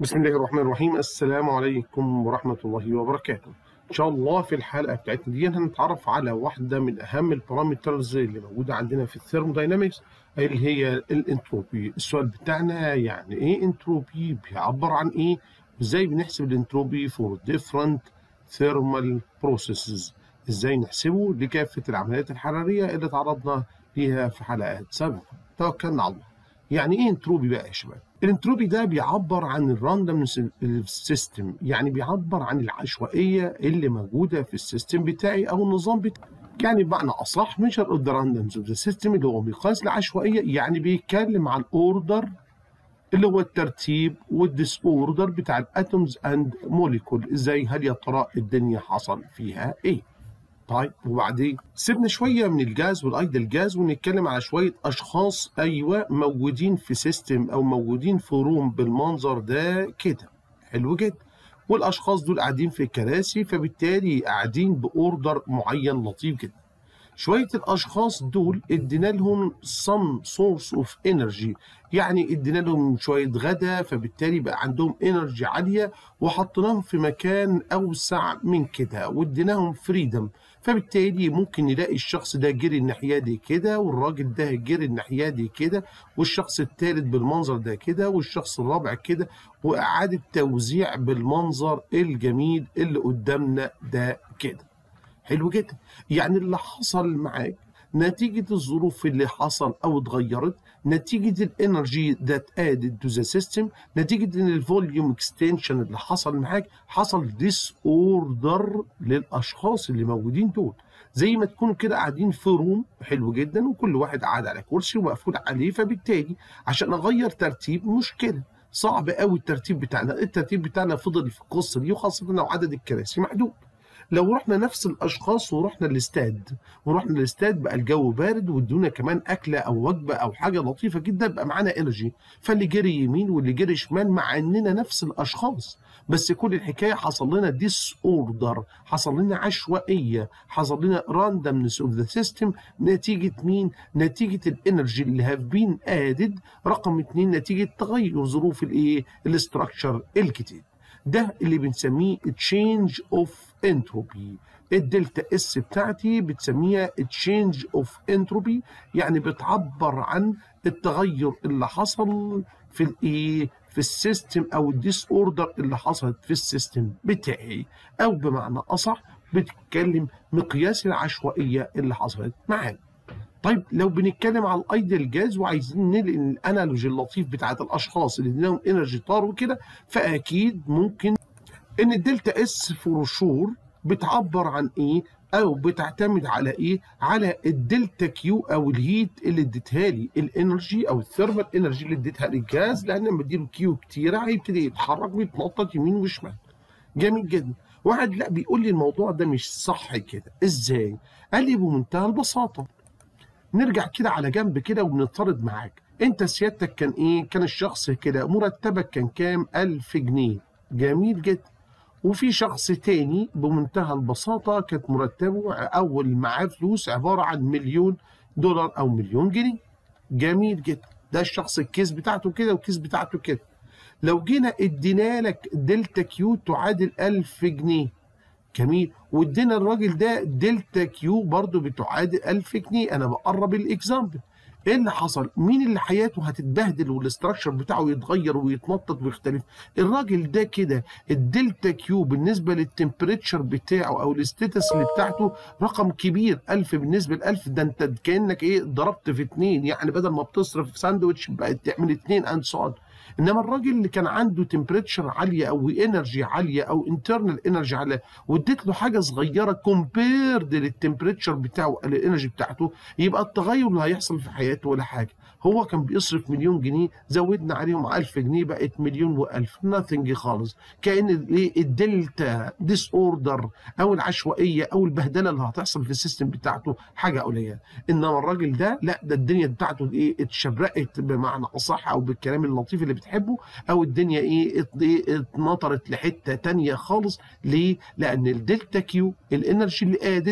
بسم الله الرحمن الرحيم السلام عليكم ورحمة الله وبركاته إن شاء الله في الحلقة بتاعتنا دي هنتعرف على واحدة من أهم البارامترز اللي موجودة عندنا في الثيرموداينامكس اللي هي الانتروبي السؤال بتاعنا يعني إيه انتروبي بيعبر عن إيه وإزاي بنحسب الانتروبي for different thermal processes إزاي نحسبه لكافة العمليات الحرارية اللي تعرضنا ليها في حلقات سابقة توكلنا على الله يعني ايه انتروبي بقى يا شباب الانتروبي ده بيعبر عن الراندومنس السيستم يعني بيعبر عن العشوائيه اللي موجوده في السيستم بتاعي او النظام بتاعي يعني بمعنى اصح ميجر اوف ذا راندومز اوف ذا سيستم اللي هو مقياس العشوائيه يعني بيتكلم عن اوردر اللي هو الترتيب والديس اوردر بتاع الاتومز اند موليكول ازاي هل يا ترى الدنيا حصل فيها ايه طيب وبعدين سيبنا شويه من الجاز والايدل جاز ونتكلم على شويه اشخاص ايوه موجودين في سيستم او موجودين في روم بالمنظر ده كده حلو جدا والاشخاص دول قاعدين في كراسي فبالتالي قاعدين باوردر معين لطيف جدا شوية الأشخاص دول ادينا لهم some source of energy يعني ادينا لهم شوية غدا فبالتالي بقى عندهم انرجي عالية وحطيناهم في مكان أوسع من كده واديناهم فريدم فبالتالي ممكن نلاقي الشخص ده جري الناحية دي كده والراجل ده جري الناحية دي كده والشخص الثالث بالمنظر ده كده والشخص الرابع كده وإعادة توزيع بالمنظر الجميل اللي قدامنا ده كده حلو جدا يعني اللي حصل معاك نتيجة الظروف اللي حصل أو اتغيرت نتيجة الانرجي ذات ادد تو ذا سيستم نتيجة ان الفوليوم اكستنشن اللي حصل معاك حصل ديس اوردر للأشخاص اللي موجودين دول زي ما تكونوا كده قاعدين في روم حلو جدا وكل واحد قاعد على كرسي ومقفول عليه فبالتالي عشان اغير ترتيب مشكله صعب قوي الترتيب بتاعنا الترتيب بتاعنا فضل في القصه دي وخاصه لو عدد الكراسي محدود لو رحنا نفس الاشخاص ورحنا الاستاد ورحنا الاستاد بقى الجو بارد وادونا كمان اكله او وجبه او حاجه لطيفه جدا بقى معانا انرجي فاللي جري يمين واللي جري شمال مع اننا نفس الاشخاص بس كل الحكايه حصل لنا ديس اوردر حصل لنا عشوائيه حصل لنا راندمنس اوف ذا سيستم نتيجه مين نتيجه الانرجي اللي هاف بين ادد رقم اثنين نتيجه تغير ظروف الايه الاستراكشر الجديد ده اللي بنسميه change of entropy الدلتا اس بتاعتي بتسميها change of entropy يعني بتعبر عن التغير اللي حصل في الايه في السيستم او الديس اوردر اللي حصلت في السيستم بتاعي او بمعنى اصح بتتكلم مقياس العشوائيه اللي حصلت معانا طيب لو بنتكلم على الايدل جاز وعايزين ننقل الانالوجي اللطيف بتاعت الاشخاص اللي اديناهم انرجي طار وكده فاكيد ممكن ان الدلتا اس فور شور بتعبر عن ايه او بتعتمد على ايه على الدلتا كيو او الهيت اللي اديتها لي الانرجي او الثيرمال انرجي اللي اديتها للجاز لان لما اديله كيو كتيره هيبتدي يتحرك ويتنطط يمين وشمال جميل جدا واحد لا بيقول لي الموضوع ده مش صح كده ازاي قال لي بمنتهى البساطه نرجع كده على جنب كده وبنطرد معاك انت سيادتك كان ايه كان الشخص كده مرتبك كان كام ألف جنيه جميل جدا وفي شخص تاني بمنتهى البساطة كانت مرتبه أول معاه فلوس عبارة عن مليون دولار أو مليون جنيه جميل جدا ده الشخص الكيس بتاعته كده والكيس بتاعته كده لو جينا ادينا لك دلتا كيو تعادل ألف جنيه جميل وادينا الراجل ده دلتا كيو برضو بتعادل 1000 جنيه انا بقرب الاكزامبل ايه اللي حصل مين اللي حياته هتتبهدل والاستراكشر بتاعه يتغير ويتنطط ويختلف الراجل ده كده الدلتا كيو بالنسبه للتمبريتشر بتاعه او الستاتس اللي بتاعته رقم كبير 1000 بالنسبه ل 1000 ده انت كانك ايه ضربت في اتنين يعني بدل ما بتصرف ساندوتش بقت تعمل اتنين اند سو انما الراجل اللي كان عنده تمبريتشر عاليه او انرجي عاليه او انترنال انرجي عاليه واديت له حاجه صغيره كومبيرد للتمبريتشر بتاعه الانرجي بتاعته يبقى التغير اللي هيحصل في حياته ولا حاجه هو كان بيصرف مليون جنيه زودنا عليهم 1000 جنيه بقت مليون و1000 ناثينج خالص كان الدلتا ديس اوردر او العشوائيه او البهدله اللي هتحصل في السيستم بتاعته حاجه قليله انما الراجل ده لا ده الدنيا بتاعته ايه اتشبرقت بمعنى اصح او بالكلام اللطيف اللي بتحبه او الدنيا ايه اتنطرت لحته تانية خالص ليه؟ لان الدلتا كيو الانرجي اللي ادد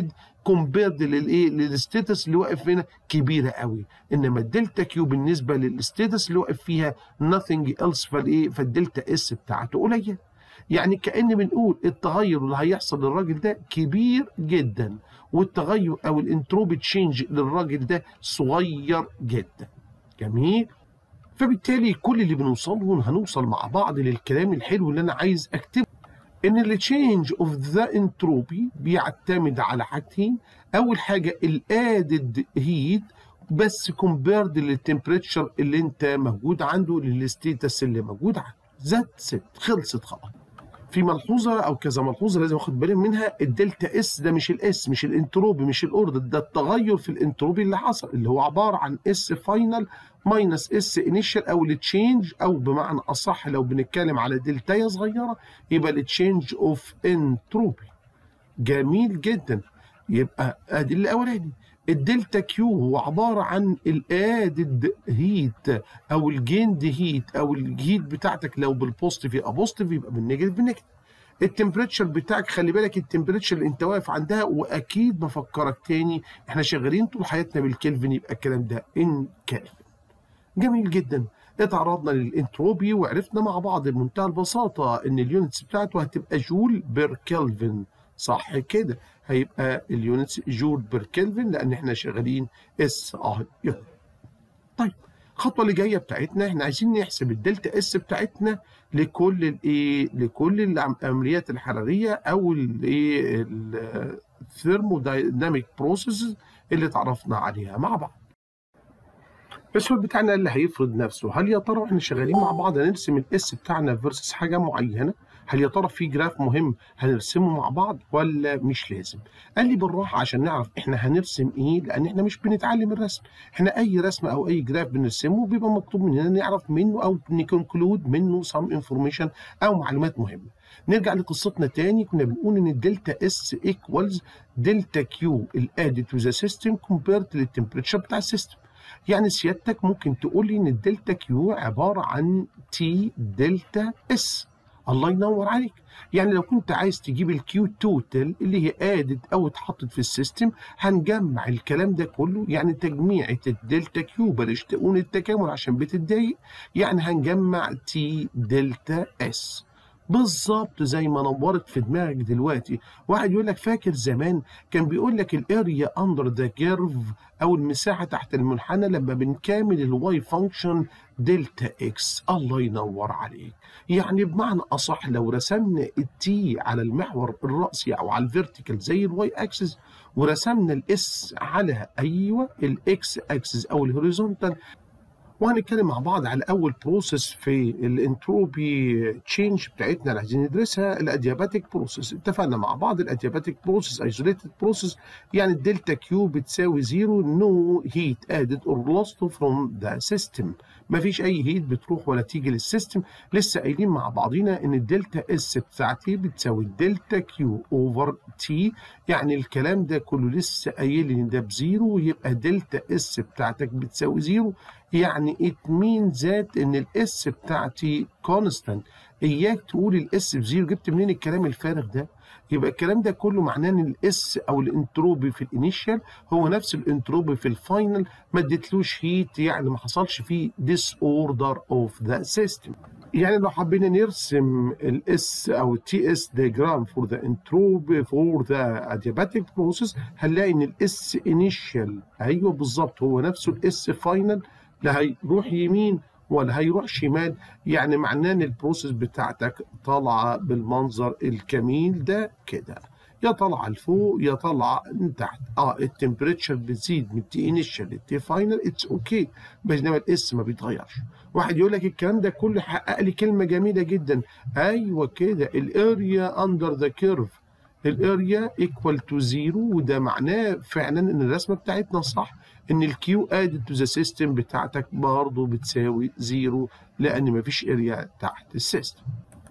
كومبيرد للايه للستاتس اللي واقف هنا كبيره قوي انما الدلتا كيو بالنسبه للستاتس اللي واقف فيها nothing else فالايه فالدلتا اس بتاعته قليله يعني كأن بنقول التغير اللي هيحصل للراجل ده كبير جدا والتغير او الانتروبي تشينج للراجل ده صغير جدا جميل فبالتالي كل اللي بنوصله هنوصل مع بعض للكلام الحلو اللي انا عايز اكتبه ان التشينج اوف ذا انتروبي بيعتمد على حاجتين اول حاجه الادد هيت بس كومبيرد للتمبريتشر اللي انت موجود عنده للستيتس اللي موجود عنده ذات ست خلصت خلاص في ملحوظه او كذا ملحوظه لازم اخد بالي منها الدلتا اس ده مش الاس مش الانتروبي مش الاوردر ده التغير في الانتروبي اللي حصل اللي هو عباره عن اس فاينل ماينس اس انيشال او التشينج او بمعنى اصح لو بنتكلم على دلتايه صغيره يبقى التشينج اوف انتروبي جميل جدا يبقى ادي الاولاني الدلتا كيو هو عباره عن الادد هيت او الجيند هيت او الهيت بتاعتك لو بالبوزيتيف يبقى بوزيتيف يبقى بالنيجاتيف بالنيجاتيف التمبريتشر بتاعك خلي بالك التمبريتشر اللي انت واقف عندها واكيد بفكرك تاني احنا شغالين طول حياتنا بالكلفن يبقى الكلام ده ان كلفن جميل جدا اتعرضنا للانتروبي وعرفنا مع بعض بمنتهى البساطه ان اليونتس بتاعته هتبقى جول بير كلفن صح كده هيبقى اليونتس جول بير كلفن لان احنا شغالين اس اه طيب الخطوه اللي جايه بتاعتنا احنا عايزين نحسب الدلتا اس بتاعتنا لكل الايه لكل العمليات الحراريه او الايه الثيرمودايناميك بروسيسز اللي اتعرفنا عليها مع بعض السؤال بتاعنا اللي هيفرض نفسه هل يا ترى احنا شغالين مع بعض هنرسم الاس بتاعنا فيرسس حاجه معينه هل يا ترى في جراف مهم هنرسمه مع بعض ولا مش لازم قال لي بالراحه عشان نعرف احنا هنرسم ايه لان احنا مش بنتعلم الرسم احنا اي رسم او اي جراف بنرسمه بيبقى مطلوب مننا نعرف منه او نكونكلود منه سم انفورميشن او معلومات مهمه نرجع لقصتنا تاني كنا بنقول ان الدلتا اس ايكوالز دلتا كيو الادد تو ذا سيستم كومبيرد للتمبريتشر بتاع السيستم يعني سيادتك ممكن تقول لي ان الدلتا كيو عباره عن تي دلتا اس الله ينور عليك يعني لو كنت عايز تجيب الكيو توتال اللي هي ادد او اتحطت في السيستم هنجمع الكلام ده كله يعني تجميعة الدلتا كيو بلاش تقول التكامل عشان بتتضايق يعني هنجمع تي دلتا اس بالظبط زي ما نورت في دماغك دلوقتي واحد يقول لك فاكر زمان كان بيقول لك الاريا اندر ذا كيرف او المساحه تحت المنحنى لما بنكامل الواي فانكشن دلتا اكس الله ينور عليك يعني بمعنى اصح لو رسمنا التي على المحور الراسي او على الفيرتيكال زي الواي اكسس ورسمنا الاس على ايوه الاكس اكسس او الهوريزونتال وهنتكلم مع بعض على اول بروسيس في الانتروبي تشينج بتاعتنا اللي عايزين ندرسها الادياباتيك بروسيس اتفقنا مع بعض الادياباتيك بروسيس ايزوليتد بروسيس يعني الدلتا كيو بتساوي زيرو نو هيت ادد اور لوست فروم ذا سيستم مفيش اي هيت بتروح ولا تيجي للسيستم لسه قايلين مع بعضينا ان الدلتا اس بتاعتي بتساوي الدلتا كيو اوفر تي يعني الكلام ده كله لسه قايل ان ده بزيرو يبقى دلتا اس بتاعتك بتساوي زيرو يعني ات مين ذات ان الاس بتاعتي كونستانت اياك تقول الاس بزيرو جبت منين الكلام الفارغ ده يبقى الكلام ده كله معناه ان الاس او الانتروبي في الانيشال هو نفس الانتروبي في الفاينل ما اديتلوش هيت يعني ما حصلش فيه ديس اوردر اوف ذا سيستم يعني لو حبينا نرسم الاس او التي اس ديجرام فور ذا انتروبي فور ذا ادياباتيك بروسيس هنلاقي ان الاس انيشال ايوه بالظبط هو نفسه الاس فاينل لا هيروح يمين ولا هيروح شمال يعني معناه ان البروسيس بتاعتك طالعه بالمنظر الجميل ده كده يا طالعه لفوق يا طالعه لتحت اه التمبريتشر بتزيد من تي انيشال لتي فاينل اتس اوكي بينما الاس ما بيتغيرش واحد يقول لك الكلام ده كله حقق لي كلمه جميله جدا ايوه كده الاريا اندر ذا كيرف الاريا ايكوال تو زيرو وده معناه فعلا ان الرسمه بتاعتنا صح ان الكيو ادد تو ذا سيستم بتاعتك برضه بتساوي زيرو لان مفيش اريا تحت السيستم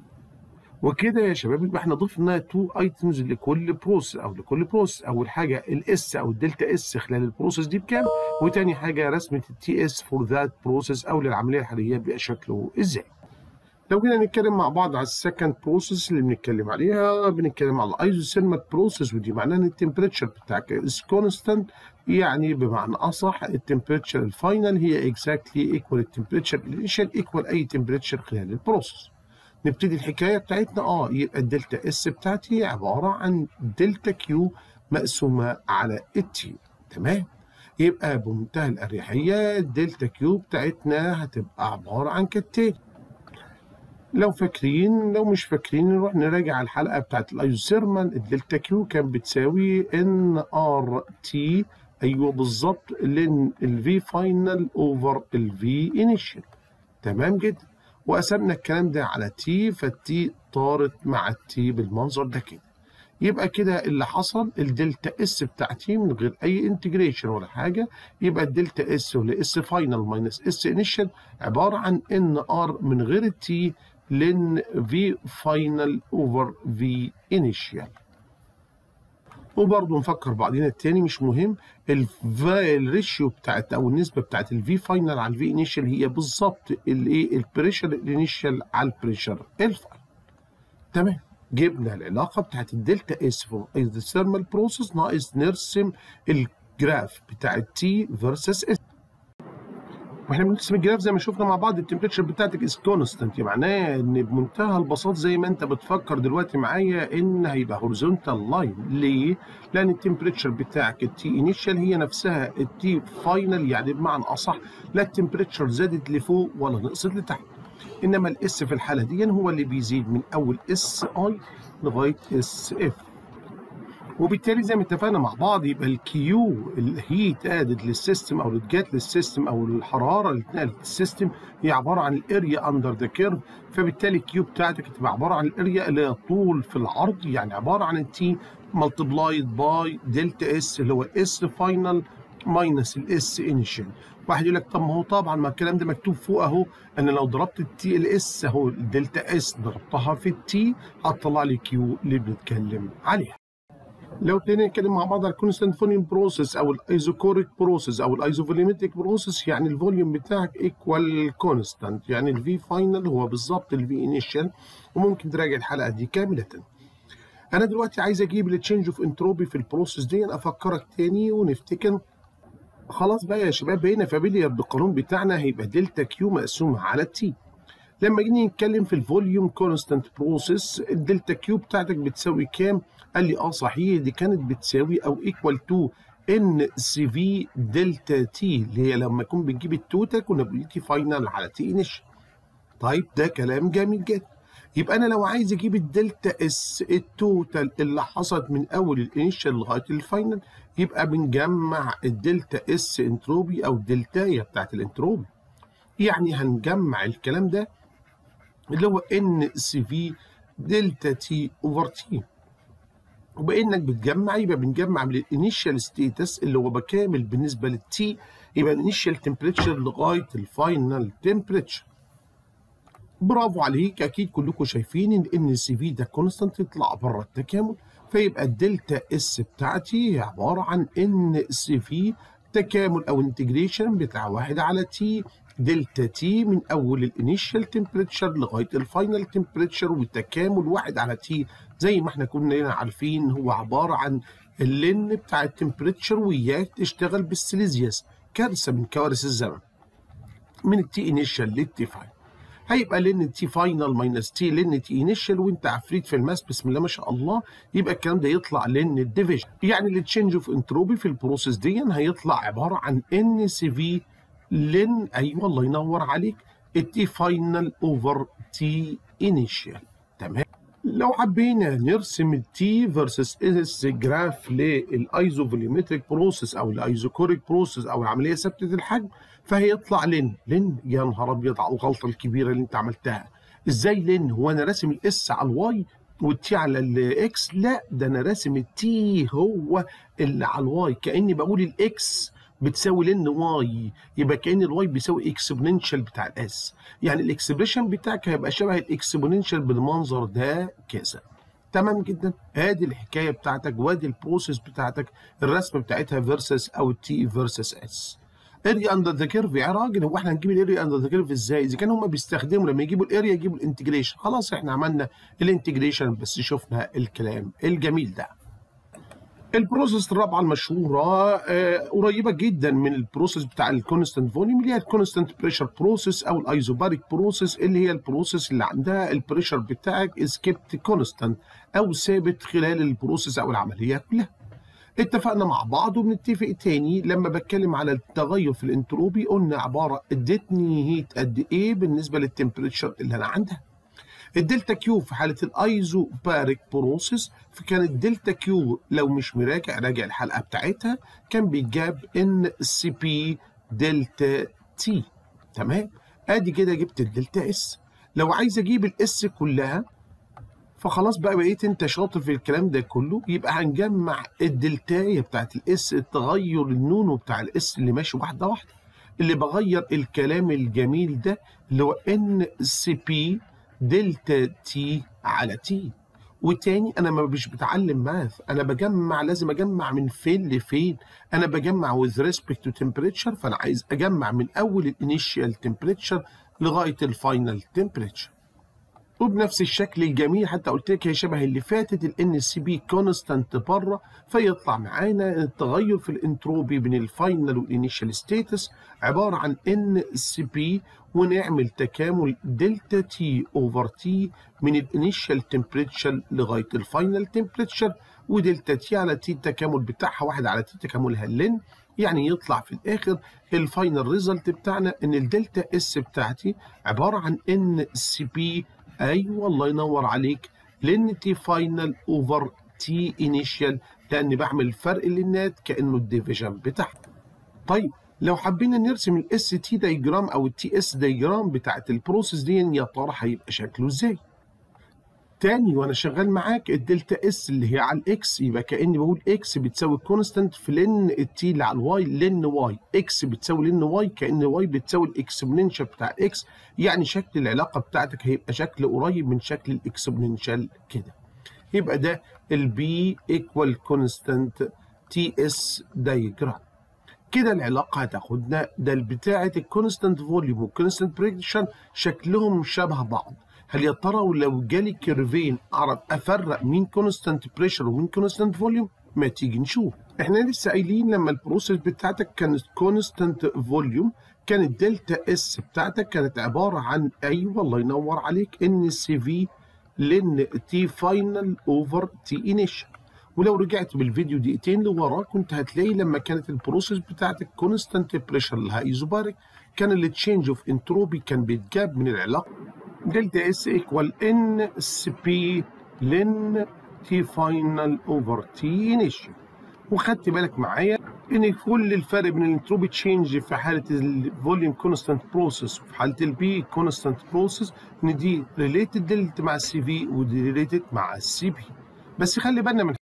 وكده يا شباب يبقى احنا ضفنا تو ايتمز لكل بروسيس او لكل بروسيس اول حاجه الاس او الدلتا اس خلال البروسيس دي بكام وتاني حاجه رسمه التي اس فور ذات بروسيس او للعمليه الحاليه بيبقى شكله ازاي لو جينا نتكلم مع بعض على السكند بروسيس اللي بنتكلم عليها بنتكلم على الايزوثيرمال بروسيس ودي معناها ان التمبريتشر بتاعك از كونستانت يعني بمعنى اصح التمبريتشر الفاينل هي اكزاكتلي ايكوال التمبريتشر الانيشال ايكوال اي تمبريتشر خلال البروسيس نبتدي الحكايه بتاعتنا اه يبقى الدلتا اس بتاعتي عباره عن دلتا كيو مقسومه على التي تمام يبقى بمنتهى الاريحيه الدلتا كيو بتاعتنا هتبقى عباره عن كالتالي لو فاكرين لو مش فاكرين نروح نراجع الحلقه بتاعت الايزوثيرمال الدلتا كيو كانت بتساوي ان ار تي ايوه بالظبط لان الفي فاينل اوفر الفي انيشال تمام جدا وقسمنا الكلام ده على تي فالتي طارت مع التي بالمنظر ده كده يبقى كده اللي حصل الدلتا اس بتاعتي من غير اي انتجريشن ولا حاجه يبقى الدلتا اس ولا اس فاينل ماينس اس انيشال عباره عن ان ار من غير التي لن في فاينل اوفر في انيشال وبرضه نفكر بعضنا التاني مش مهم الريشيو بتاعت او النسبه بتاعت الفي فاينل على الفي انيشال هي بالظبط الايه البريشر الانيشال على البريشر الفاينل تمام جبنا العلاقه بتاعت الدلتا اس فور الثيرمال بروسيس ناقص نرسم الجراف بتاع التي فيرسس اس واحنا بنرسم الجراف زي ما شفنا مع بعض التمبريتشر بتاعتك از كونستنت معناه ان بمنتهى البساطه زي ما انت بتفكر دلوقتي معايا ان هيبقى هوريزونتال لاين ليه؟ لان التمبريتشر بتاعك التي انيشال هي نفسها التي فاينل يعني بمعنى اصح لا التمبريتشر زادت لفوق ولا نقصت لتحت انما الاس في الحاله دي هو اللي بيزيد من اول اس اي لغايه اس اف وبالتالي زي ما اتفقنا مع بعض يبقى الكيو الهيت ادد للسيستم او اللي جت للسيستم او الحراره اللي اتنقلت للسيستم هي عباره عن الاريا اندر ذا كيرف فبالتالي الكيو بتاعتك هتبقى عباره عن الاريا اللي هي طول في العرض يعني عباره عن التي ملتبلايد باي دلتا اس اللي هو الاس فاينل ماينس الاس انيشال واحد يقول لك طب ما هو طبعا ما الكلام ده مكتوب فوق اهو انا لو ضربت التي ال اس اهو الدلتا اس ضربتها في التي هتطلع لي كيو اللي بنتكلم عليها لو ابتدينا نتكلم مع بعض على الكونستانت فوليوم بروسيس او الايزوكوريك بروسيس او الايزوفوليمتريك بروسيس يعني الفوليوم بتاعك ايكوال كونستانت يعني الفي فاينل هو بالظبط الفي انيشال وممكن تراجع الحلقه دي كامله انا دلوقتي عايز اجيب التشينج اوف انتروبي في البروسيس دي افكرك تاني ونفتكر خلاص بقى يا شباب بقينا فاميليار بالقانون بتاعنا هيبقى دلتا كيو مقسومه على تي لما جينا نتكلم في الفوليوم كونستانت بروسيس الدلتا كيو بتاعتك بتساوي كام؟ قال لي اه صحيح دي كانت بتساوي او ايكوال تو ان سي في دلتا تي اللي هي لما يكون بنجيب التوتال كنا بنقول تي فاينل على تي انيشال. طيب ده كلام جميل جدا. يبقى انا لو عايز اجيب الدلتا اس التوتال اللي حصلت من اول الانيشال لغايه الفاينل يبقى بنجمع الدلتا اس انتروبي او الدلتايه بتاعت الانتروبي. يعني هنجمع الكلام ده اللي هو ان سي في دلتا تي اوفر تي وبانك بتجمع يبقى بنجمع من الانيشال ستيتس اللي هو بكامل بالنسبه للتي يبقى الانيشال تمبريتشر لغايه الفاينل تمبريتشر برافو عليك اكيد كلكم شايفين ان ان سي في ده كونستانت يطلع بره التكامل فيبقى الدلتا اس بتاعتي هي عباره عن ان سي في تكامل او انتجريشن بتاع واحد على تي دلتا تي من اول الانيشال تمبريتشر لغايه الفاينل تمبريتشر وتكامل واحد على تي زي ما احنا كنا عارفين هو عباره عن اللين بتاع التمبريتشر وياك تشتغل بالسيليزيوس كارثه من كوارث الزمن من التي انيشال للتي فاينل هيبقى لين تي فاينل ماينس تي لين تي انيشال وانت عفريت في الماس بسم الله ما شاء الله يبقى الكلام ده يطلع لين الديفيجن يعني التشينج اوف انتروبي في البروسيس دي هيطلع عباره عن ان سي في لين ايوه الله ينور عليك التي فاينل اوفر تي انيشال تمام لو حبينا نرسم التي فيرسس اس جراف للايزوفوليومتريك بروسيس او الايزوكوريك بروسيس او العمليه ثابته الحجم فهيطلع لين لين يا نهار ابيض على الغلطه الكبيره اللي انت عملتها ازاي لين هو انا راسم الاس على الواي والتي على الاكس لا ده انا راسم التي هو اللي على الواي كاني بقول الاكس بتساوي لن واي يبقى كان الواي بيساوي اكسبوننشال بتاع الاس يعني الاكسبريشن بتاعك هيبقى شبه الاكسبوننشال بالمنظر ده كذا تمام جدا ادي الحكايه بتاعتك وادي البروسيس بتاعتك الرسمه بتاعتها فيرسس او التي فيرسس اس اريا اندر ذا كيرف يا راجل هو احنا هنجيب الاريا اندر ذا كيرف ازاي؟ اذا كانوا هم بيستخدموا لما يجيبوا الاريا يجيبوا الانتجريشن خلاص احنا عملنا الانتجريشن بس شفنا الكلام الجميل ده. البروسيس الرابعه المشهوره آه قريبه جدا من البروسيس بتاع الكونستنت فوليوم اللي هي الكونستنت بريشر بروسيس او الايزوباريك بروسيس اللي هي البروسيس اللي عندها البريشر بتاعك از كيبت كونستنت او ثابت خلال البروسيس او العمليه كلها. اتفقنا مع بعض وبنتفق تاني لما بتكلم على التغير في الانتروبي قلنا عباره ادتني هيت قد ايه بالنسبه للتمبريتشر اللي انا عندها. الدلتا كيو في حاله الايزو باريك بروسيس فكانت دلتا كيو لو مش مراجع راجع الحلقه بتاعتها كان بيتجاب ان سي بي دلتا تي تمام ادي كده جبت الدلتا اس لو عايز اجيب الاس كلها فخلاص بقى بقيت انت شاطر في الكلام ده كله يبقى هنجمع الدلتايه بتاعت الاس التغير النونو بتاع الاس اللي ماشي واحده واحده اللي بغير الكلام الجميل ده اللي هو ان سي بي دلتا تي على تي وتاني انا ما مش بتعلم ماث انا بجمع لازم اجمع من فين لفين انا بجمع with respect to temperature فانا عايز اجمع من اول الانيشال temperature لغايه الفاينل temperature وبنفس الشكل الجميل حتى قلت لك هي شبه اللي فاتت الان سي بي كونستانت بره فيطلع معانا التغير في الانتروبي بين الفاينل والانيشال ستاتس عباره عن ان سي بي ونعمل تكامل دلتا تي اوفر تي من الانيشال تمبريتشر لغايه الفاينل تمبريتشر ودلتا تي على تي التكامل بتاعها واحد على تي تكاملها لن يعني يطلع في الاخر الفاينل ريزلت بتاعنا ان الدلتا اس بتاعتي عباره عن ان سي بي ايوه الله ينور عليك لان تي فاينل اوفر تي انيشال لان بعمل فرق للنات كانه الديفيجن بتاعها طيب لو حبينا نرسم الاس تي دايجرام او التي اس دايجرام بتاعت البروسيس دي يا ترى هيبقى شكله ازاي تاني وانا شغال معاك الدلتا اس اللي هي على الاكس يبقى كاني بقول اكس بتساوي كونستانت في لن التي اللي على الواي لن واي اكس بتساوي لن واي كان واي بتساوي الاكسبوننشال بتاع اكس يعني شكل العلاقه بتاعتك هيبقى شكل قريب من شكل الاكسبوننشال كده يبقى ده البي ايكوال كونستانت تي اس دايجرام كده العلاقه هتاخدنا ده بتاعه الكونستانت فوليوم والكونستانت بريشر شكلهم شبه بعض هل يا ترى ولو جالي كيرفين اعرف افرق مين كونستانت بريشر ومين كونستانت فوليوم ما تيجي نشوف احنا لسه قايلين لما البروسيس بتاعتك كانت كونستانت فوليوم كانت دلتا اس بتاعتك كانت عباره عن ايوه الله ينور عليك ان سي في لن تي فاينل اوفر تي انيشال ولو رجعت بالفيديو دقيقتين لورا كنت هتلاقي لما كانت البروسيس بتاعتك كونستانت بريشر اللي ايزوباريك كان التشينج اوف انتروبي كان بيتجاب من العلاقه دلتا اس ايكوال ان سي بي لن تي فاينل اوفر تي انيشال وخدت بالك معايا ان كل الفرق بين الانتروبي تشينج في حاله الفوليوم كونستانت بروسيس وفي حاله البي كونستانت بروسيس ان دي ريليتد دلت مع السي في ودي ريليتد مع السي بي بس خلي بالنا من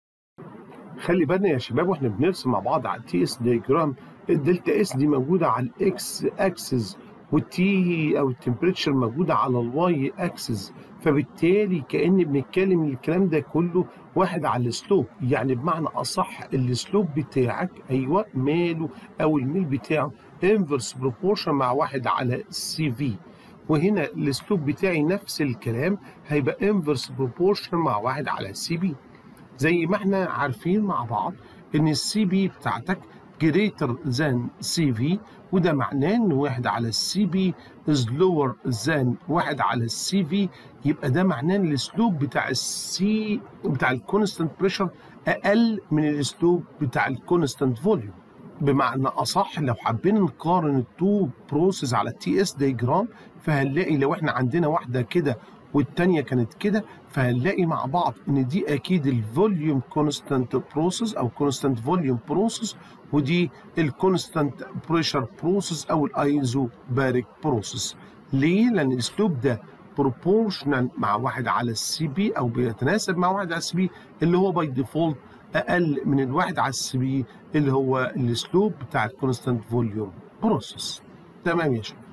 خلي بالنا يا شباب واحنا بنرسم مع بعض على التي اس دياجرام الدلتا اس دي موجوده على الاكس اكسس والتي او التمبريتشر موجوده على الواي اكسس فبالتالي كان بنتكلم الكلام ده كله واحد على السلوب يعني بمعنى اصح السلوب بتاعك ايوه ماله او الميل بتاعه انفرس بروبورشن مع واحد على سي في وهنا السلوب بتاعي نفس الكلام هيبقى انفرس بروبورشن مع واحد على سي بي زي ما احنا عارفين مع بعض ان السي بي بتاعتك greater than سي في وده معناه ان واحد على السي بي is lower than واحد على السي في يبقى ده معناه ان الاسلوب بتاع السي بتاع الكونستانت بريشر اقل من الاسلوب بتاع الكونستانت فوليوم بمعنى اصح لو حبينا نقارن التو بروسيس على التي اس ديجرام فهنلاقي لو احنا عندنا واحده كده والتانية كانت كده فهنلاقي مع بعض ان دي اكيد الفوليوم كونستانت بروسيس او كونستانت فوليوم بروسيس ودي الكونستانت بريشر بروسيس او الايزو باريك بروسيس ليه؟ لان الاسلوب ده بروبورشنال مع واحد على السي بي او بيتناسب مع واحد على السي بي اللي هو باي ديفولت اقل من الواحد على السي بي اللي هو الاسلوب بتاع الكونستانت فوليوم بروسيس تمام يا شباب